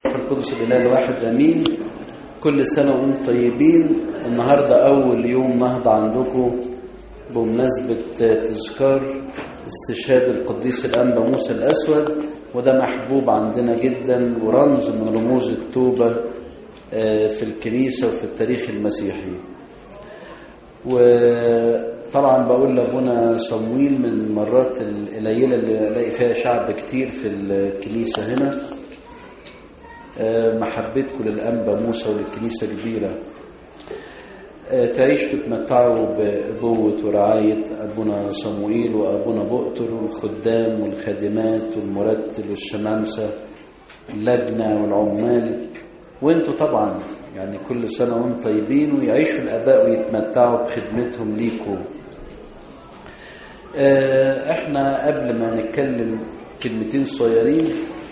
القدس الإله الواحد أمين كل سنة وانتم طيبين النهاردة أول يوم نهضة عندكم بمناسبة تذكار استشهاد القديس الأنبا موسى الأسود وده محبوب عندنا جدا ورمز من رموز التوبة في الكنيسة وفي التاريخ المسيحي وطبعا بقول لابونا صمويل من المرات القليلة اللي الاقي فيها شعب كتير في الكنيسة هنا محبتكم للأنبا موسى وللكنيسة كبيرة تعيش تتمتعوا بأبوة ورعاية أبونا صموئيل وأبونا بؤتر والخدام والخادمات والمرتل والشمامسة اللجنة والعمال وانتوا طبعا يعني كل سنة وانتم طيبين ويعيشوا الآباء ويتمتعوا بخدمتهم ليكوا احنا قبل ما نتكلم كلمتين صغيرين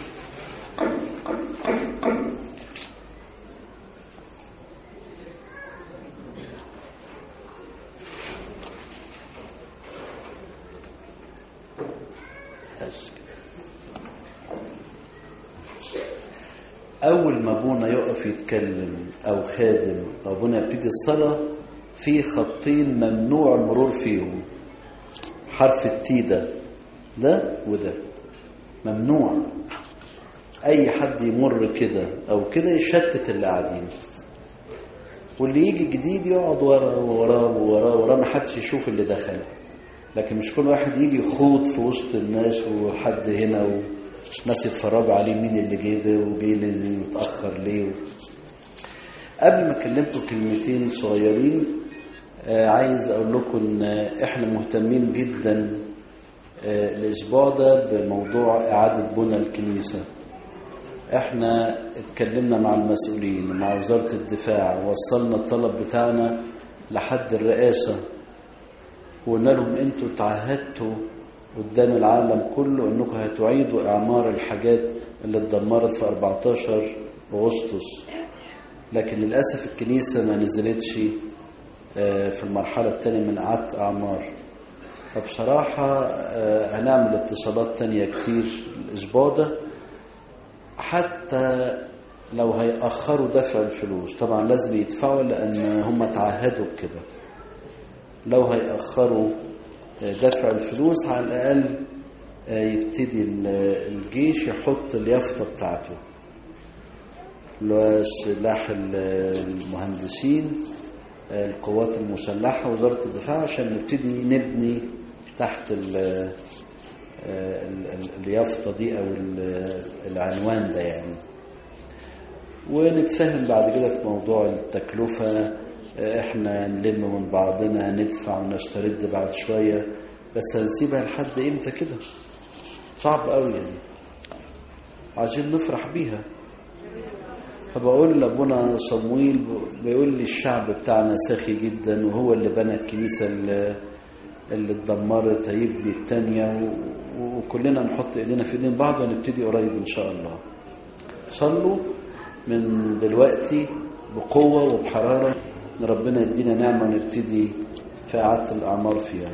أول ما أبونا يقف يتكلم أو خادم أو أبونا يبتدي الصلاة في خطين ممنوع المرور فيهم حرف التي ده ده وده ممنوع أي حد يمر كده أو كده يشتت اللي قاعدين واللي يجي جديد يقعد وراه وراه وراه وراه ما حدش يشوف اللي دخل لكن مش كل واحد يجي يخوض في وسط الناس وحد هنا و... ناس يتفرجوا عليه مين اللي جه ده وجه اللي متاخر ليه قبل ما كلمتكم كلمتين صغيرين آه عايز اقول لكم ان احنا مهتمين جدا آه الاسبوع ده بموضوع اعاده بنى الكنيسه احنا اتكلمنا مع المسؤولين مع وزاره الدفاع وصلنا الطلب بتاعنا لحد الرئاسه وقلنا لهم انتوا تعهدتوا قدام العالم كله انكم هتعيدوا اعمار الحاجات اللي اتدمرت في 14 اغسطس لكن للاسف الكنيسه ما نزلتش في المرحله الثانيه من اعاده اعمار فبصراحه هنعمل اتصالات تانية كتير الاسبوع ده حتى لو هيأخروا دفع الفلوس طبعا لازم يدفعوا لان هم تعهدوا بكده لو هيأخروا دفع الفلوس على الأقل يبتدي الجيش يحط اليافطة بتاعته اللي هو سلاح المهندسين القوات المسلحة وزارة الدفاع عشان نبتدي نبني تحت اليافطة دي أو العنوان ده يعني ونتفهم بعد كده في موضوع التكلفة احنا نلم من بعضنا ندفع ونسترد بعد شوية بس هنسيبها لحد امتى كده صعب قوي يعني عايزين نفرح بيها فبقول لابونا صمويل بيقول لي الشعب بتاعنا ساخي جدا وهو اللي بنى الكنيسة اللي, اللي اتدمرت هيبني التانية وكلنا نحط ايدينا في ايدين بعض ونبتدي قريب ان شاء الله صلوا من دلوقتي بقوة وبحرارة ان ربنا يدينا نعمة نبتدي في إعادة الأعمار فيها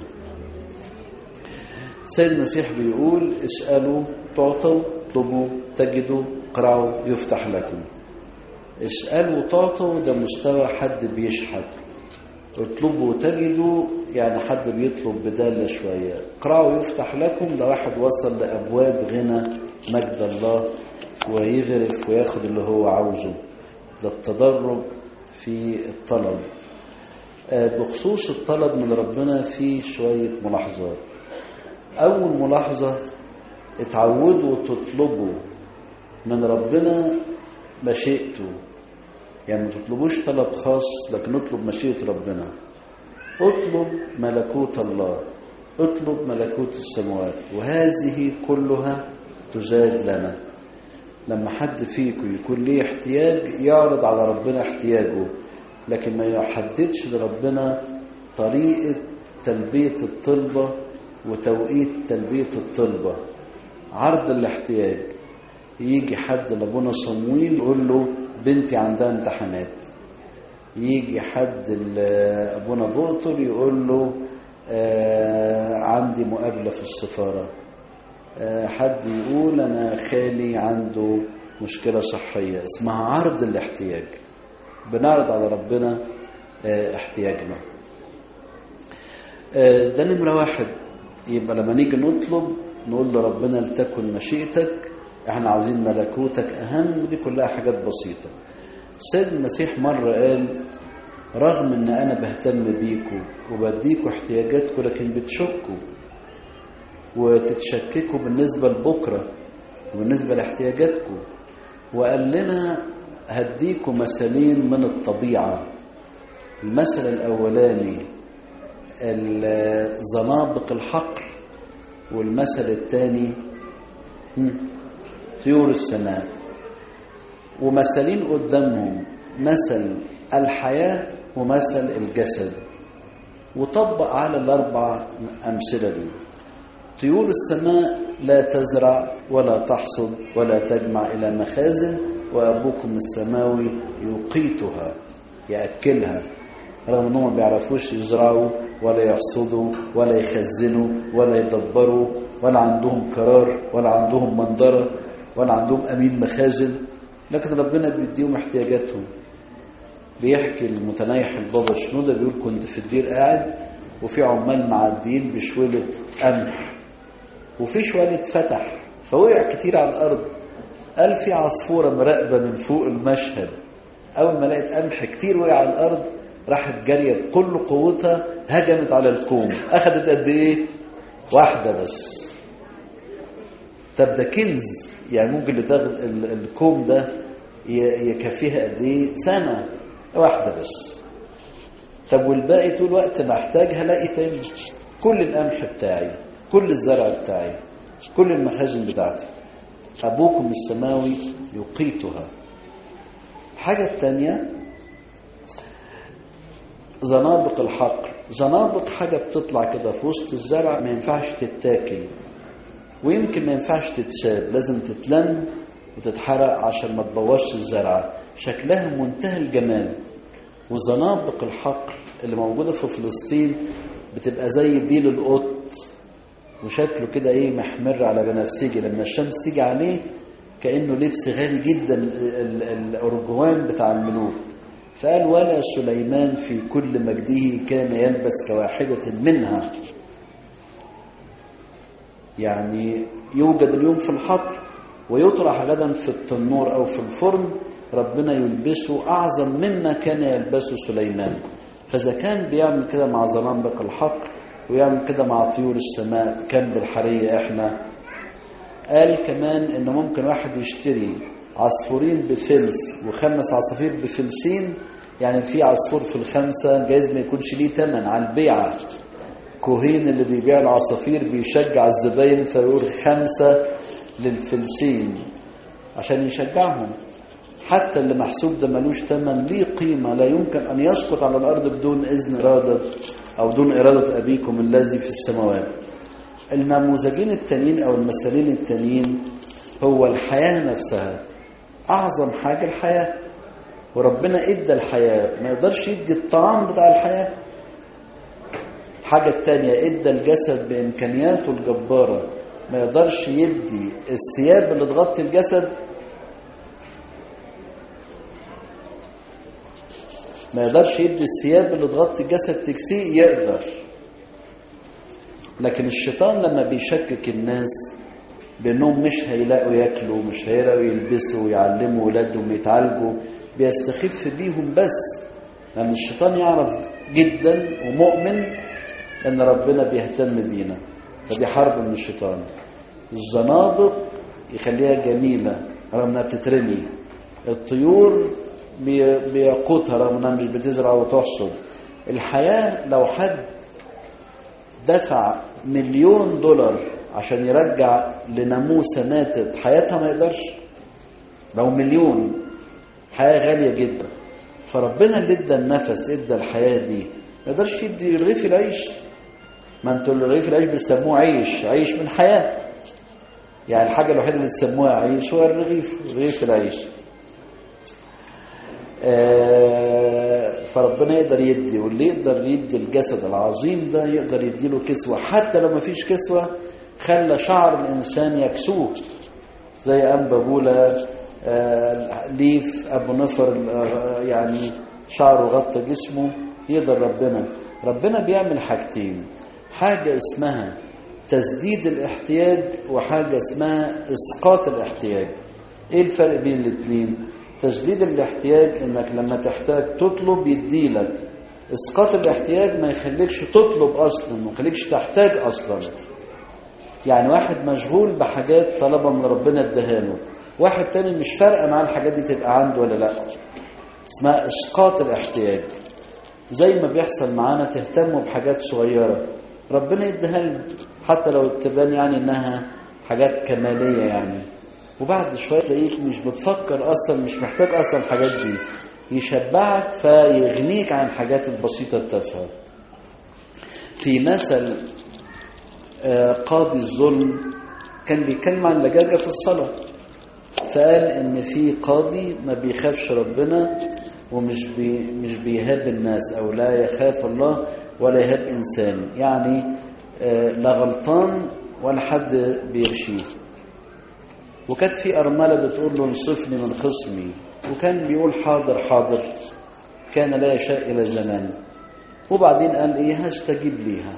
سيد المسيح بيقول اسألوا تعطوا اطلبوا تجدوا اقرعوا يفتح لكم اسألوا تعطوا ده مستوى حد بيشحت اطلبوا تجدوا يعني حد بيطلب بدالة شوية اقرعوا يفتح لكم ده واحد وصل لأبواب غنى مجد الله ويغرف وياخد اللي هو عاوزه ده التدرج في الطلب بخصوص الطلب من ربنا في شوية ملاحظات أول ملاحظة اتعودوا تطلبوا من ربنا مشيئته يعني ما تطلبوش طلب خاص لكن اطلب مشيئة ربنا اطلب ملكوت الله اطلب ملكوت السماوات وهذه كلها تزاد لنا لما حد فيكم يكون ليه احتياج يعرض على ربنا احتياجه لكن ما يحددش لربنا طريقة تلبية الطلبة وتوقيت تلبية الطلبة عرض الاحتياج يجي حد لابونا صمويل يقول له بنتي عندها امتحانات يجي حد ابونا بؤطر يقول له آه عندي مقابلة في السفارة حد يقول أنا خالي عنده مشكلة صحية اسمها عرض الاحتياج بنعرض على ربنا احتياجنا ده نمرة واحد يبقى لما نيجي نطلب نقول لربنا لتكن مشيئتك احنا عاوزين ملكوتك اهم ودي كلها حاجات بسيطة السيد المسيح مرة قال رغم ان انا بهتم بيكم وبديكوا احتياجاتكم لكن بتشكوا وتتشككوا بالنسبة لبكرة وبالنسبة لاحتياجاتكم وقال لنا هديكوا مثلين من الطبيعة المثل الأولاني زنابق الحقل والمثل الثاني طيور السماء ومثلين قدامهم مثل الحياة ومثل الجسد وطبق على الأربع أمثلة دي طيور السماء لا تزرع ولا تحصد ولا تجمع إلى مخازن وأبوكم السماوي يقيتها يأكلها رغم أنهم ما بيعرفوش يزرعوا ولا يحصدوا ولا يخزنوا ولا يدبروا ولا عندهم قرار ولا عندهم منظرة ولا عندهم أمين مخازن لكن ربنا بيديهم احتياجاتهم بيحكي المتنيح البابا شنودة بيقول كنت في الدير قاعد وفي عمال معديين بشولة قمح وفي شوالة فتح فوقع كتير على الأرض قال في عصفورة مراقبة من فوق المشهد أول ما لقيت قمح كتير وقع على الأرض راحت جارية بكل قوتها هجمت على الكوم أخدت قد إيه؟ واحدة بس طب ده كنز يعني ممكن اللي تاخد الكوم ده يكفيها قد إيه؟ سنة واحدة بس طب والباقي طول الوقت محتاج هلاقي تاني كل القمح بتاعي كل الزرع بتاعي كل المخازن بتاعتي أبوكم السماوي يقيتها حاجة التانية زنابق الحقل زنابق حاجة بتطلع كده في وسط الزرع ما ينفعش تتاكل ويمكن ما ينفعش تتساب لازم تتلم وتتحرق عشان ما تبوظش الزرعة شكلها منتهى الجمال وزنابق الحقل اللي موجودة في فلسطين بتبقى زي ديل القط وشكله كده ايه محمر على بنفسجي لما الشمس تيجي عليه كأنه لبس غالي جدا الأرجوان بتاع الملوك فقال ولا سليمان في كل مجده كان يلبس كواحدة منها يعني يوجد اليوم في الحقل ويطرح غدا في التنور أو في الفرن ربنا يلبسه أعظم مما كان يلبسه سليمان فإذا كان بيعمل كده مع زنابق الحقل ويعمل كده مع طيور السماء كان بالحرية احنا قال كمان ان ممكن واحد يشتري عصفورين بفلس وخمس عصافير بفلسين يعني في عصفور في الخمسة جايز ما يكونش ليه تمن على البيعة كوهين اللي بيبيع العصافير بيشجع الزباين فيقول خمسة للفلسين عشان يشجعهم حتى اللي محسوب ده ملوش تمن ليه قيمة لا يمكن أن يسقط على الأرض بدون إذن إرادة أو دون إرادة أبيكم الذي في السماوات النموذجين التانيين أو المثالين التانيين هو الحياة نفسها أعظم حاجة الحياة وربنا إدى الحياة ما يقدرش يدي الطعام بتاع الحياة الحاجة التانية إدى الجسد بإمكانياته الجبارة ما يقدرش يدي الثياب اللي تغطي الجسد ما يقدرش يدي الثياب اللي تغطي الجسد تكسيه يقدر لكن الشيطان لما بيشكك الناس بانهم مش هيلاقوا ياكلوا مش هيلاقوا يلبسوا ويعلموا ولادهم يتعالجوا بيستخف بيهم بس لان الشيطان يعرف جدا ومؤمن ان ربنا بيهتم بينا فدي حرب من الشيطان الزنابق يخليها جميله رغم انها بتترمي الطيور بيقوتها رغم انها مش بتزرع وتحصد الحياه لو حد دفع مليون دولار عشان يرجع لناموسه ماتت حياتها ما يقدرش لو مليون حياه غاليه جدا فربنا اللي ادى النفس ادى الحياه دي ما يقدرش يدي رغيف العيش ما انتوا رغيف العيش بتسموه عيش عيش من حياه يعني الحاجه الوحيده اللي تسموها عيش هو الرغيف رغيف العيش آه فربنا يقدر يدي واللي يقدر يدي الجسد العظيم ده يقدر يديله كسوة حتى لو ما فيش كسوة خلى شعر الإنسان يكسوه زي أنبا بولا آه، ليف ابو نفر آه، يعني شعره غطى جسمه يقدر ربنا ربنا بيعمل حاجتين حاجة اسمها تسديد الاحتياج وحاجة اسمها اسقاط الاحتياج ايه الفرق بين الاثنين تسديد الاحتياج انك لما تحتاج تطلب يديلك اسقاط الاحتياج ما يخليكش تطلب اصلا ما يخليكش تحتاج اصلا يعني واحد مشغول بحاجات طلبها من ربنا اداها واحد تاني مش فارقه معاه الحاجات دي تبقى عنده ولا لا اسمها اسقاط الاحتياج زي ما بيحصل معانا تهتموا بحاجات صغيره ربنا يديها لنا حتى لو تبان يعني انها حاجات كماليه يعني وبعد شويه تلاقيك مش بتفكر اصلا مش محتاج اصلا الحاجات دي يشبعك فيغنيك عن الحاجات البسيطه التافهه في مثل آه، قاضي الظلم كان بيتكلم عن لجاجه في الصلاه فقال ان في قاضي ما بيخافش ربنا ومش بي مش بيهاب الناس او لا يخاف الله ولا يهاب انسان يعني آه، لا غلطان ولا حد بيرشيه وكانت في ارمله بتقول له انصفني من خصمي وكان بيقول حاضر حاضر كان لا يشاء الى زمان وبعدين قال ايه هستجيب ليها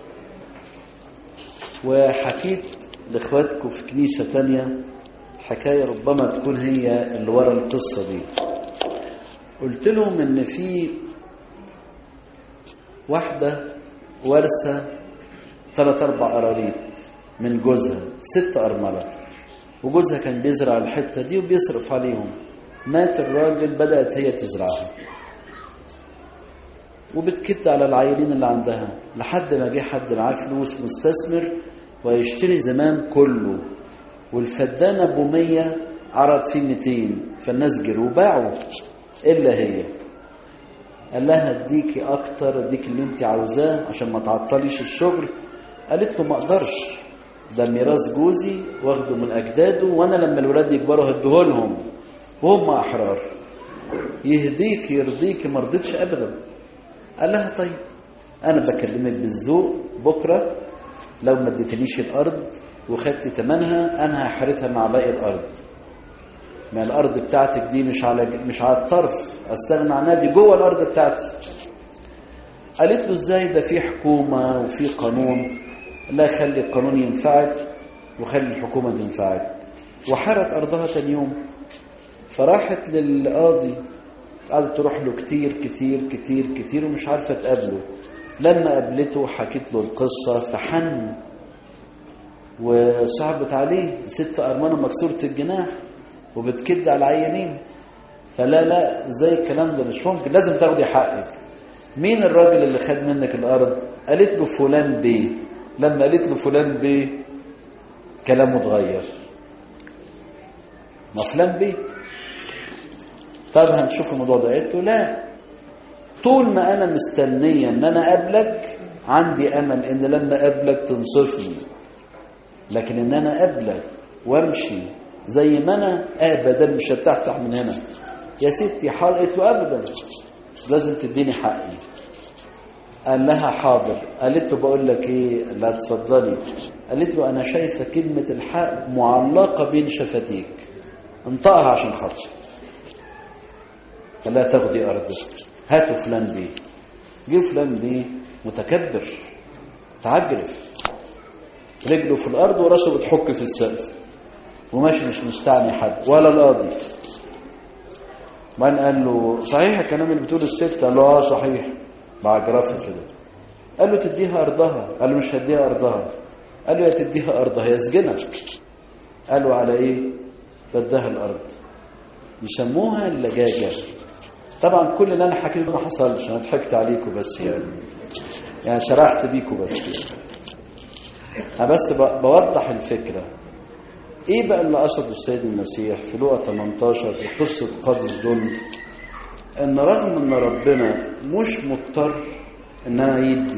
وحكيت لاخواتكم في كنيسه تانية حكايه ربما تكون هي اللي ورا القصه دي قلت لهم ان في واحده وارثه ثلاث اربع قراريط من جوزها ست ارمله وجوزها كان بيزرع الحته دي وبيصرف عليهم مات الراجل بدات هي تزرعها وبتكد على العيلين اللي عندها لحد ما جه حد معاه فلوس مستثمر ويشتري زمان كله والفدان ابو 100 عرض فيه 200 فالناس جروا وباعوا الا هي قال لها اديكي اكتر اديك اللي انت عاوزاه عشان ما تعطليش الشغل قالت له ما اقدرش ده ميراث جوزي واخده من اجداده وانا لما الولاد يكبروا هديه لهم وهم احرار يهديك يرضيك ما رضيتش ابدا قال لها طيب انا بكلمك بالذوق بكره لو ما اديتنيش الارض وخدت ثمنها انا هحرتها مع باقي الارض ما الارض بتاعتك دي مش على مش على الطرف استغنى عنها دي جوه الارض بتاعتي قالت له ازاي ده في حكومه وفي قانون لا خلي القانون ينفعك وخلي الحكومه تنفعك وحرت ارضها تاني يوم فراحت للقاضي قعدت تروح له كتير كتير كتير كتير ومش عارفه تقابله لما قابلته حكيت له القصه فحن وصعبت عليه ست ارمانه مكسوره الجناح وبتكد على العيانين فلا لا زي الكلام ده مش ممكن لازم تاخدي حقك مين الراجل اللي خد منك الارض قالت له فلان بيه لما قالت له فلان بيه كلامه اتغير ما فلان بيه طب هنشوف الموضوع ده قلت له لا طول ما انا مستنيه ان انا اقابلك عندي امل ان لما اقابلك تنصفني لكن ان انا اقابلك وامشي زي ما انا ابدا مش هتفتح من هنا يا ستي حاضر قلت له ابدا لازم تديني حقي قال لها حاضر قالت له بقول لك ايه لا تفضلي قالت له انا شايفه كلمه الحق معلقه بين شفتيك انطقها عشان خاطري فلا تاخدي ارضك هاتوا فلان بيه جه فلان بيه متكبر متعجرف رجله في الارض وراسه بتحك في السقف وماشي مش مستعني حد ولا القاضي من قال له صحيح الكلام اللي بتقوله الست قال له اه صحيح بعجرفه كده قال له تديها ارضها قال له مش هديها ارضها قال له يا تديها ارضها يسجنك قال له على ايه فاداها الارض يسموها اللجاجه طبعا كل اللي انا حكيته ما حصلش انا ضحكت عليكم بس يعني يعني شرحت بيكم بس يعني. انا بس بوضح الفكره ايه بقى اللي قصده السيد المسيح في لقا 18 في قصه قاضي الظلم ان رغم ان ربنا مش مضطر انها يدي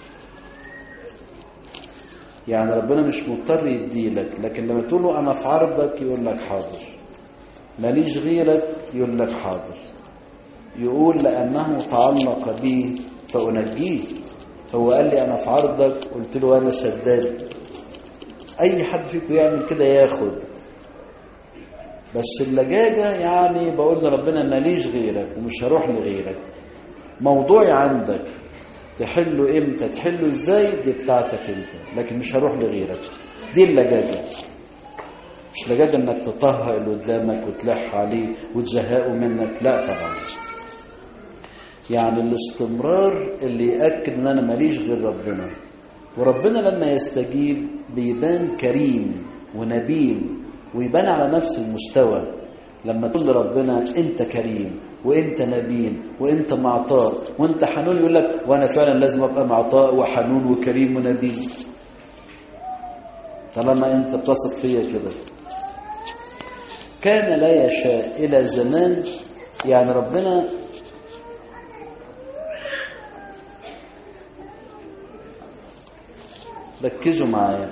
يعني ربنا مش مضطر يدي لك لكن لما تقول له انا في عرضك يقول لك حاضر ماليش غيرك يقول لك حاضر يقول لانه تعلق بي فانجيه هو قال لي انا في عرضك قلت له انا سداد اي حد فيكم يعمل كده ياخد بس اللجاجة يعني بقول لربنا ماليش غيرك ومش هروح لغيرك موضوعي عندك تحله امتى تحله ازاي دي بتاعتك انت لكن مش هروح لغيرك دي اللجاجة مش لجاجة انك تطهق اللي قدامك وتلح عليه وتزهقه منك لا طبعا يعني الاستمرار اللي يأكد ان انا ماليش غير ربنا وربنا لما يستجيب بيبان كريم ونبيل ويبان على نفس المستوى لما تقول لربنا انت كريم وانت نبيل وانت معطاء وانت حنون يقول لك وانا فعلا لازم ابقى معطاء وحنون وكريم ونبيل طالما انت بتثق فيا كده كان لا يشاء الى زمان يعني ربنا ركزوا معايا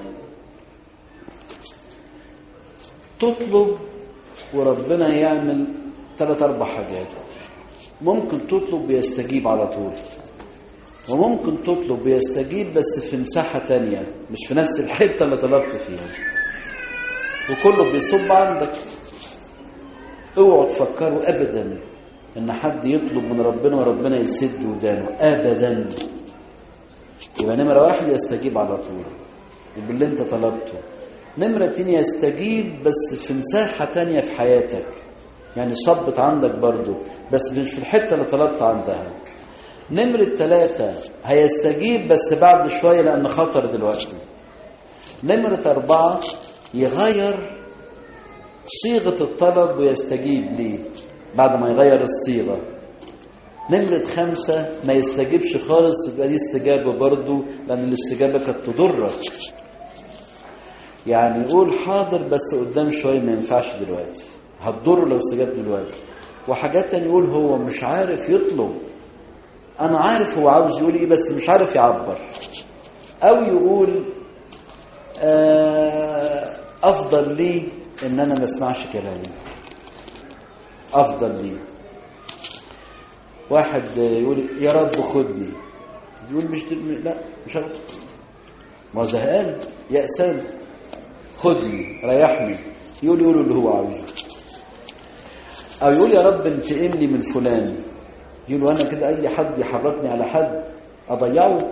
تطلب وربنا يعمل ثلاث اربع حاجات ممكن تطلب ويستجيب على طول وممكن تطلب ويستجيب بس في مساحة تانية مش في نفس الحتة اللي طلبت فيها وكله بيصب عندك اوعوا تفكروا ابدا ان حد يطلب من ربنا وربنا يسد ودانه ابدا يبقى نمرة واحد يستجيب على طول وباللي انت طلبته نمرة اتنين يستجيب بس في مساحة تانية في حياتك يعني صبت عندك برضو بس مش في الحتة اللي طلبت عندها نمرة ثلاثة هيستجيب بس بعد شوية لأن خطر دلوقتي نمرة أربعة يغير صيغة الطلب ويستجيب ليه بعد ما يغير الصيغة نمرة خمسة ما يستجيبش خالص يبقى دي استجابة برضو لأن الاستجابة كانت تضرك يعني يقول حاضر بس قدام شوية ما ينفعش دلوقتي هتضر لو استجاب دلوقتي وحاجات تاني يقول هو مش عارف يطلب أنا عارف هو عاوز يقول إيه بس مش عارف يعبر أو يقول آه أفضل لي إن أنا ما اسمعش كلامي أفضل لي واحد يقول يا رب خدني يقول مش دل... لا مش هرد ما زهقان يأسان خدني ريحني يقول يقول اللي هو عاوزه او يقول يا رب انتقم لي من فلان يقول وانا كده اي حد يحركني على حد اضيعه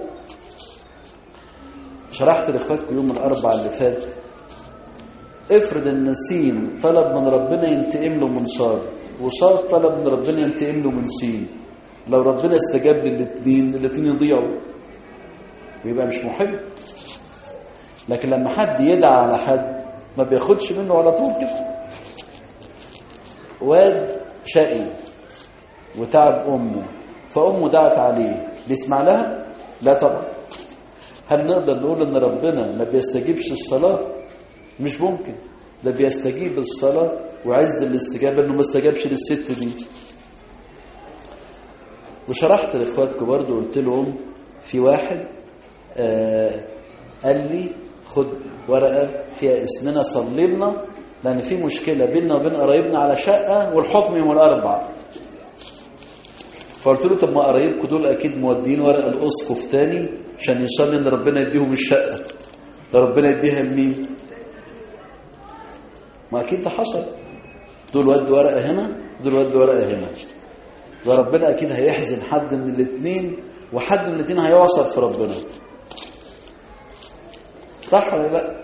شرحت لاخواتكم يوم الاربع اللي فات افرض ان سين طلب من ربنا ينتقم له من صاد وصاد طلب من ربنا ينتقم له من سين لو ربنا استجاب للاثنين الاثنين يضيعوا ويبقى مش محب لكن لما حد يدعى على حد ما بياخدش منه على طول كده واد شقي وتعب امه فامه دعت عليه بيسمع لها لا طبعا هل نقدر نقول ان ربنا ما بيستجيبش الصلاه مش ممكن ده بيستجيب الصلاه وعز الاستجابه انه ما استجابش للست دي وشرحت لاخواتكم برضو قلت لهم في واحد آه قال لي خد ورقه فيها اسمنا صلي لنا لان في مشكله بيننا وبين قرايبنا على شقه والحكم يوم الاربع فقلت له طب ما قرايبكم دول اكيد مودين ورقه الاسقف تاني عشان يصلي ان ربنا يديهم الشقه ده ربنا يديها لمين ما اكيد ده حصل دول ودوا ورقه هنا دول ودوا ورقه هنا وربنا اكيد هيحزن حد من الاثنين وحد من الاثنين هيوصل في ربنا صح ولا لا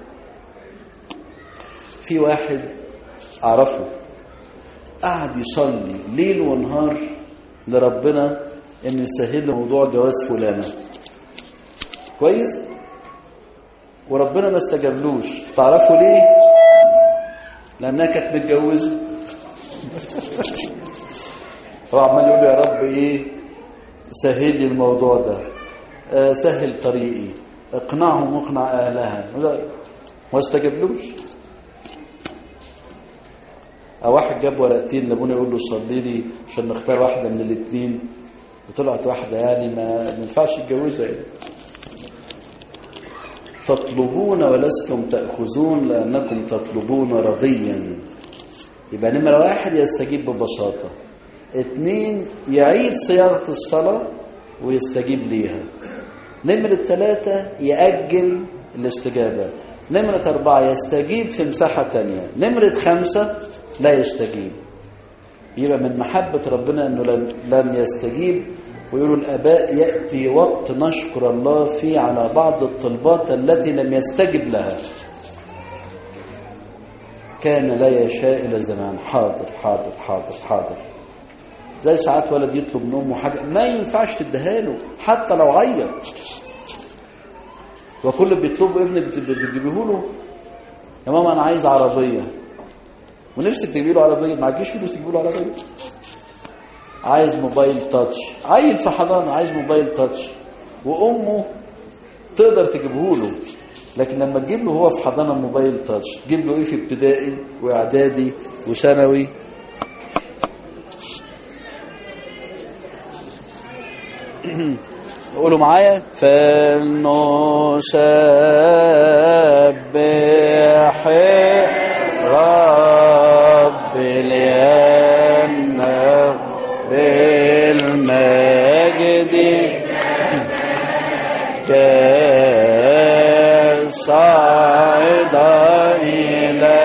في واحد اعرفه قعد يصلي ليل ونهار لربنا انه يسهل له موضوع جواز فلانه كويس وربنا ما استجابلوش تعرفوا ليه لانها كانت متجوزه هو عمال يقول يا رب ايه سهل لي الموضوع ده آه سهل طريقي اقنعهم واقنع اهلها ما استجابلوش او واحد جاب ورقتين لابونا يقول له صلي لي عشان نختار واحده من الاثنين وطلعت واحده يعني ما ينفعش يتجوزها يعني تطلبون ولستم تأخذون لأنكم تطلبون رضيا يبقى نمرة واحد يستجيب ببساطة اتنين يعيد صياغة الصلاة ويستجيب ليها نمرة ثلاثة يأجل الاستجابة نمرة أربعة يستجيب في مساحة تانية نمرة خمسة لا يستجيب يبقى من محبة ربنا أنه لم, لم يستجيب ويقولوا الآباء يأتي وقت نشكر الله فيه على بعض الطلبات التي لم يستجب لها كان لا يشاء إلى زمان حاضر حاضر حاضر حاضر زي ساعات ولد يطلب من امه حاجه ما ينفعش تديها له حتى لو عيط وكل اللي بيطلبه ابنك بتجيبيه له يا ماما انا عايز عربيه ونفسك تجيبي له عربيه معكيش فلوس تجيبي له عربيه عايز موبايل تاتش عيل في حضانه عايز موبايل تاتش وامه تقدر تجيبه له لكن لما تجيب له هو في حضانه موبايل تاتش تجيب له ايه في ابتدائي واعدادي وثانوي قولوا معايا فلنسبح رب لأنه بالمجد كصعد إلى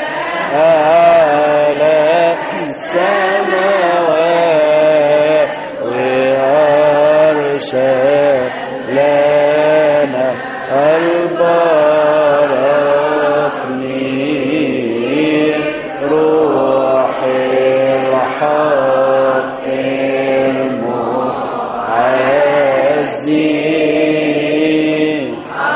أعلى السماوات وأرسل لنا البركني روح الحق المعزين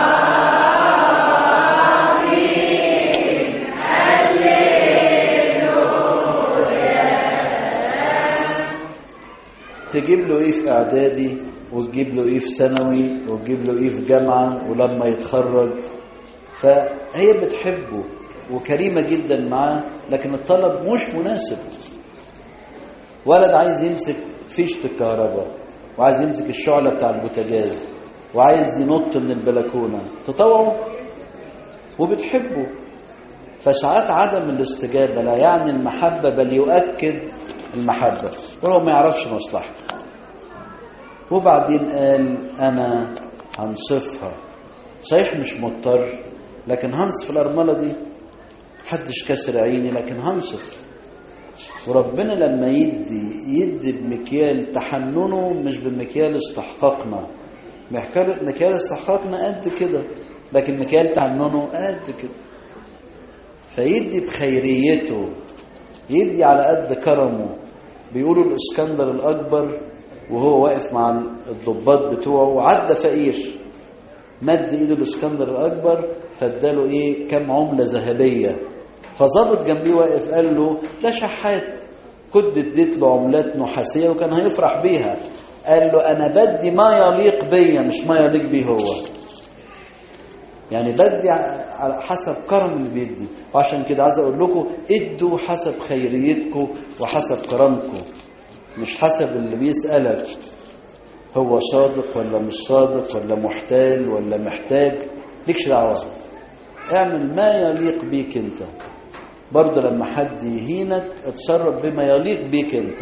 تجيب له ايه في اعدادي وتجيب له ايه في ثانوي وتجيب له ايه في جامعه ولما يتخرج فهي بتحبه وكريمه جدا معاه لكن الطلب مش مناسب ولد عايز يمسك فيشه الكهرباء وعايز يمسك الشعله بتاع البوتاجاز وعايز ينط من البلكونه تطوعه وبتحبه فساعات عدم الاستجابه لا يعني المحبه بل يؤكد المحبه وهو ما يعرفش مصلحته وبعدين قال انا هنصفها صحيح مش مضطر لكن هنصف الارمله دي محدش كسر عيني لكن هنصف وربنا لما يدي يدي بمكيال تحننه مش بمكيال استحقاقنا مكيال استحقاقنا قد كده لكن مكيال تحننه قد كده فيدي بخيريته يدي على قد كرمه بيقولوا الاسكندر الاكبر وهو واقف مع الضباط بتوعه وعدى فقير مد ايده الاسكندر الاكبر فاداله ايه كم عمله ذهبيه فظابط جنبيه واقف قال له ده شحات كنت اديت له عملات نحاسيه وكان هيفرح بيها قال له انا بدي ما يليق بيا مش ما يليق بيه هو يعني بدي على حسب كرم اللي بيدي وعشان كده عايز اقول لكم ادوا حسب خيريتكم وحسب كرمكم مش حسب اللي بيسألك هو صادق ولا مش صادق ولا محتال ولا محتاج ليكش دعوه اعمل ما يليق بيك انت برضه لما حد يهينك اتصرف بما يليق بيك انت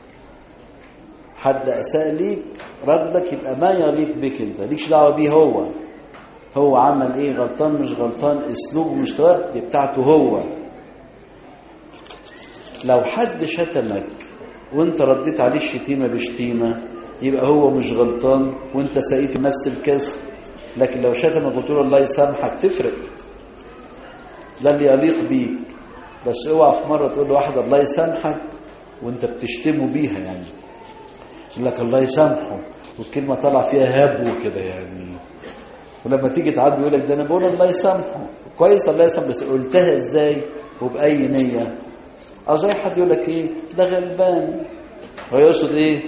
حد اساء ليك ردك يبقى ما يليق بيك انت ليكش دعوه بيه هو هو عمل ايه غلطان مش غلطان اسلوبه مش دي بتاعته هو لو حد شتمك وانت رديت عليه الشتيمه بشتيمه يبقى هو مش غلطان وانت سقيته نفس الكاس لكن لو شتمك وقلت له الله يسامحك تفرق ده اللي يليق بيك بس اوعى في مره تقول لواحد الله يسامحك وانت بتشتمه بيها يعني يقول لك الله يسامحه والكلمه طالعه فيها هبو كده يعني ولما تيجي تعدي يقول لك ده انا بقول الله يسامحه كويس الله يسامحه بس قلتها ازاي وباي نيه او زي حد يقول لك ايه ده غلبان هو يقصد ايه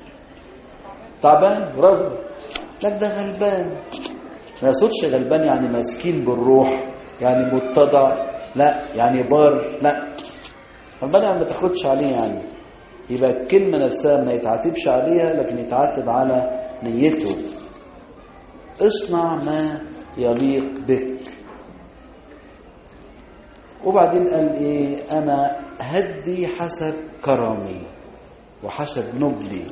تعبان برافو لك ده غلبان ما يقصدش غلبان يعني مسكين بالروح يعني متضع لا يعني بار لا غلبان يعني ما تاخدش عليه يعني يبقى الكلمه نفسها ما يتعاتبش عليها لكن يتعاتب على نيته اصنع ما يليق بك وبعدين قال ايه انا هدي حسب كرمي وحسب نبلي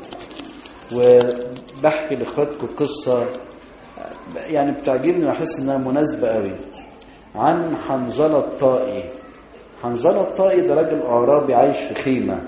وبحكي لاخواتكم قصه يعني بتعجبني واحس انها مناسبه قوي عن حنظلة الطائي حنظلة الطائي ده راجل أعرابي عايش في خيمة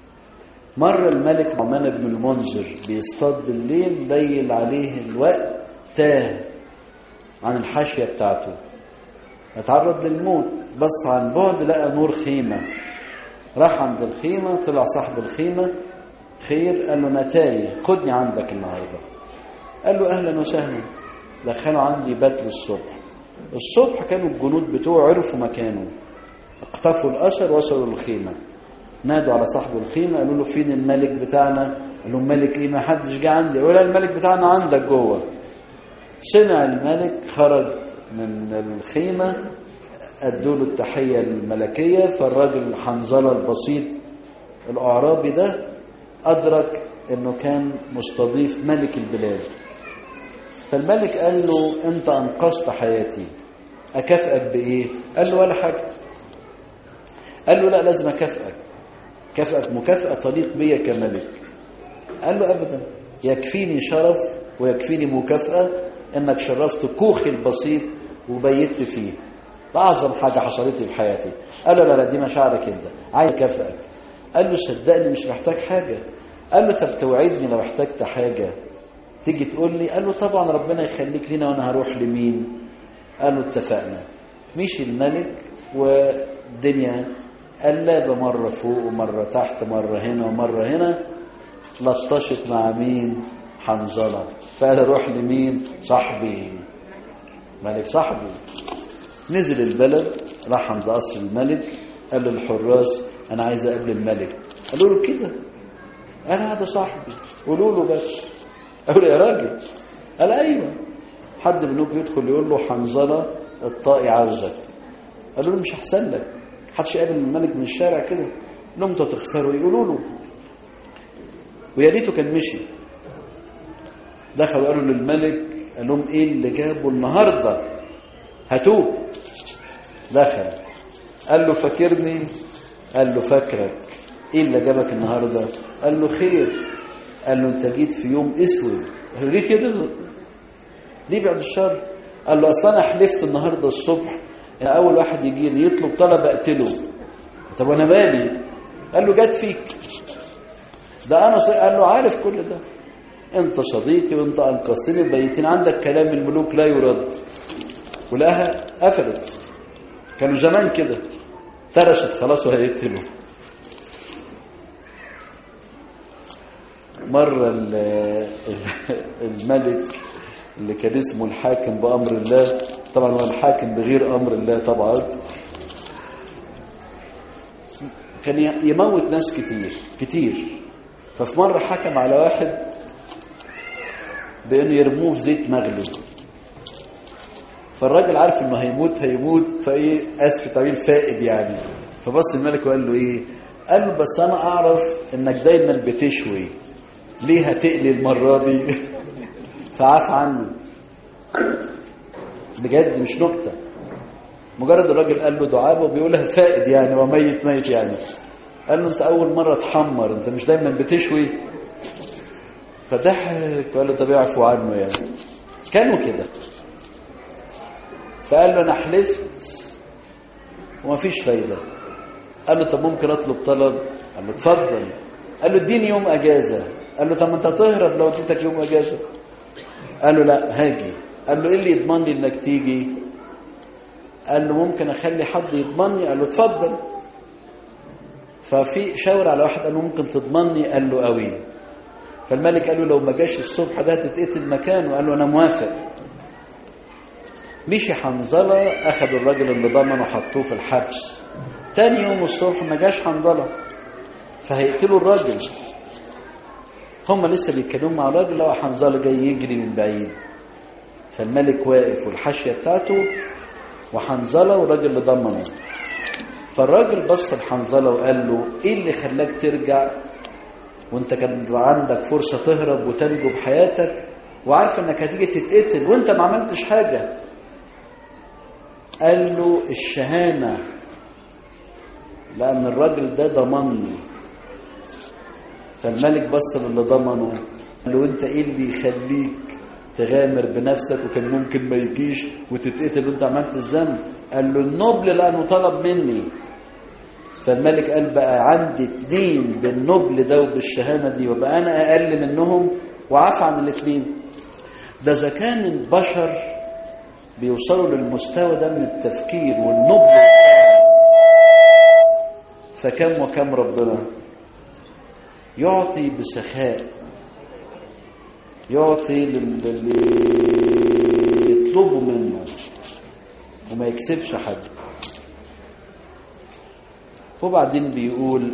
مر الملك عمان بن المنذر بيصطاد بالليل ليل عليه الوقت تاه عن الحاشية بتاعته اتعرض للموت بص عن بعد لقى نور خيمة راح عند الخيمة طلع صاحب الخيمة خير قال له أنا تايه خدني عندك النهاردة قال له أهلا وسهلا دخلوا عندي بات للصبح الصبح كانوا الجنود بتوعه عرفوا مكانه اقتفوا الأثر وصلوا للخيمة نادوا على صاحب الخيمة قالوا له فين الملك بتاعنا قال لهم ملك ايه ما حدش جه عندي قالوا لا الملك بتاعنا عندك جوه سمع الملك خرج من الخيمة ادوا له التحية الملكية فالراجل الحنظلة البسيط الأعرابي ده أدرك أنه كان مستضيف ملك البلاد فالملك قال له أنت أنقذت حياتي أكافئك بإيه؟ قال له ولا حاجة قال له لا لازم أكافئك كافئك مكافأة تليق بيا كملك قال له أبدا يكفيني شرف ويكفيني مكافأة أنك شرفت كوخي البسيط وبيت فيه ده أعظم حاجة حصلت لي في حياتي قال له لا لا دي مشاعرك أنت عايز أكافئك قال له صدقني مش محتاج حاجة قال له طب توعدني لو احتجت حاجة تيجي تقول لي قال له طبعا ربنا يخليك لينا وانا هروح لمين قال له اتفقنا مشي الملك والدنيا قلابة مرة فوق ومرة تحت مرة هنا ومرة هنا لطشت مع مين حنظلة فقال اروح لمين صاحبي ملك صاحبي نزل البلد راح عند قصر الملك قال للحراس انا عايز اقابل الملك قالوا له كده انا هذا صاحبي قولوا له بس قالوا له يا راجل قال ايوه حد منكم يدخل يقول له حنظله الطائي عاوزك قالوا له مش احسن لك حدش يقابل الملك من الشارع كده لهم انتوا تخسروا يقولوا له ويا ريته كان مشي دخلوا قالوا للملك قال لهم ايه اللي جابه النهارده هاتوه دخل قال له فاكرني قال له فاكرك ايه اللي جابك النهارده قال له خير قال له انت جيت في يوم اسود ليه كده ليه بعد الشر قال له اصل انا حلفت النهارده الصبح يعني اول واحد يجي لي يطلب طلب اقتله طب وانا مالي قال له جت فيك ده انا صديق. قال له عارف كل ده انت صديقي وانت انقذتني بيتين عندك كلام الملوك لا يرد ولقاها قفلت كانوا زمان كده ترشت خلاص وهيقتلوا مرة الملك اللي كان اسمه الحاكم بأمر الله طبعا هو الحاكم بغير أمر الله طبعا كان يموت ناس كتير كتير ففي مرة حكم على واحد بأنه يرموه في زيت مغلي فالراجل عارف انه هيموت هيموت فايه اسف تعبير فائد يعني فبص الملك وقال له ايه قال له بس انا اعرف انك دايما بتشوي ليه هتقلي المره دي فعاف عنه بجد مش نكته مجرد الراجل قال له دعابه بيقولها فائد يعني وميت ميت يعني قال له انت اول مره تحمر انت مش دايما بتشوي فضحك وقال له طب اعفو عنه يعني كانوا كده فقال له انا حلفت ومفيش فايده قال له طب ممكن اطلب طلب قال له اتفضل قال له اديني يوم اجازه قال له طب ما انت هتهرب لو اديتك يوم اجازه قال له لا هاجي قال له ايه اللي يضمن لي انك تيجي قال له ممكن اخلي حد يضمني قال له اتفضل ففي شاور على واحد قال له ممكن تضمني قال له قوي فالملك قال له لو ما جاش الصبح ده هتتقتل مكانه قال له انا موافق مشي حنظله اخذوا الراجل اللي ضمنه وحطوه في الحبس تاني يوم الصبح ما جاش حنظله فهيقتلوا الراجل هم لسه بيتكلموا مع الراجل لقوا حنظله جاي يجري من بعيد فالملك واقف والحاشيه بتاعته وحنظله والراجل اللي ضمنه فالراجل بص لحنظله وقال له ايه اللي خلاك ترجع وانت كان عندك فرصه تهرب وتنجو بحياتك وعارف انك هتيجي تتقتل وانت ما عملتش حاجه قال له الشهامه لان الراجل ده ضمني فالملك بص للي ضمنه قال له انت ايه اللي يخليك تغامر بنفسك وكان ممكن ما يجيش وتتقتل وانت عملت الذنب قال له النبل لانه طلب مني فالملك قال بقى عندي اتنين بالنبل ده وبالشهامه دي وبقى انا اقل منهم وعفى عن الاثنين ده اذا كان البشر بيوصلوا للمستوى ده من التفكير والنبل فكم وكم ربنا يعطي بسخاء يعطي للي يطلبوا منه وما يكسبش حد وبعدين بيقول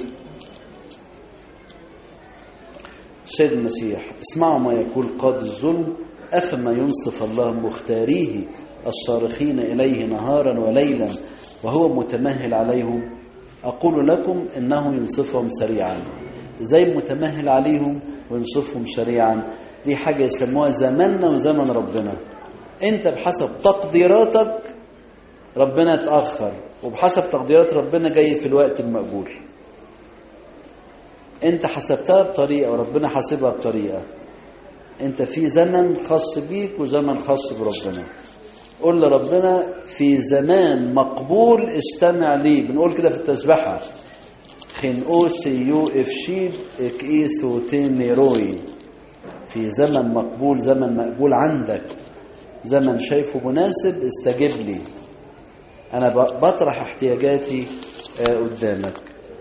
سيد المسيح اسمعوا ما يقول قاضي الظلم أفما ينصف الله مختاريه الصارخين إليه نهارا وليلا وهو متمهل عليهم أقول لكم إنه ينصفهم سريعا زي متمهل عليهم وينصفهم سريعا دي حاجة يسموها زمننا وزمن ربنا انت بحسب تقديراتك ربنا اتأخر وبحسب تقديرات ربنا جاي في الوقت المقبول انت حسبتها بطريقة وربنا حاسبها بطريقة انت في زمن خاص بيك وزمن خاص بربنا قول لربنا في زمان مقبول استمع لي بنقول كده في التسبحة خنقوسي يو افشيب اكيسو تيميروي في زمن مقبول زمن مقبول عندك زمن شايفه مناسب استجب لي انا بطرح احتياجاتي قدامك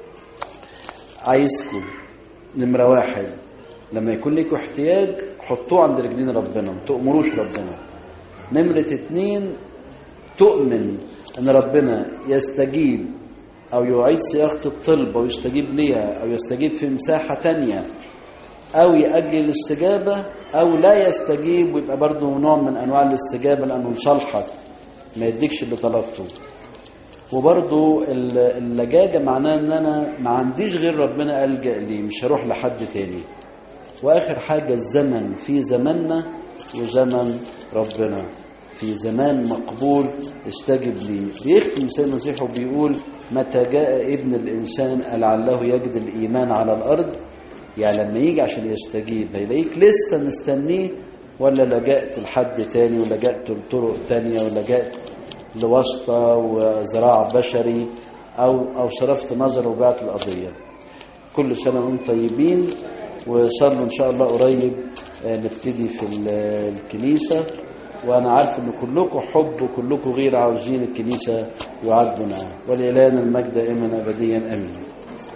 عايزكم نمرة واحد لما يكون لكم احتياج حطوه عند رجلين ربنا ما تؤمروش ربنا نمرة اتنين تؤمن ان ربنا يستجيب او يعيد صياغة الطلب ويستجيب ليها او يستجيب في مساحة تانية او يأجل الاستجابة او لا يستجيب ويبقى برضه نوع من انواع الاستجابة لانه لصالحك ما يديكش اللي طلبته وبرضه اللجاجة معناه ان انا ما عنديش غير ربنا ألجأ لي مش هروح لحد تاني واخر حاجة الزمن في زمننا وزمن ربنا في زمان مقبول استجب لي بيختم سيد المسيح وبيقول متى جاء ابن الإنسان لعله يجد الإيمان على الأرض يعني لما يجي عشان يستجيب هيلاقيك لسه مستنيه ولا لجأت لحد تاني ولجأت لطرق تانية ولجأت لواسطة وزراع بشري أو أو صرفت نظر وبعت القضية كل سنة وانتم طيبين وصلوا إن شاء الله قريب نبتدي في الكنيسة وأنا عارف إن كلكم حب وكلكم غير عاوزين الكنيسة يعدوا معاه ولإلهنا المجد دائما أبديا آمين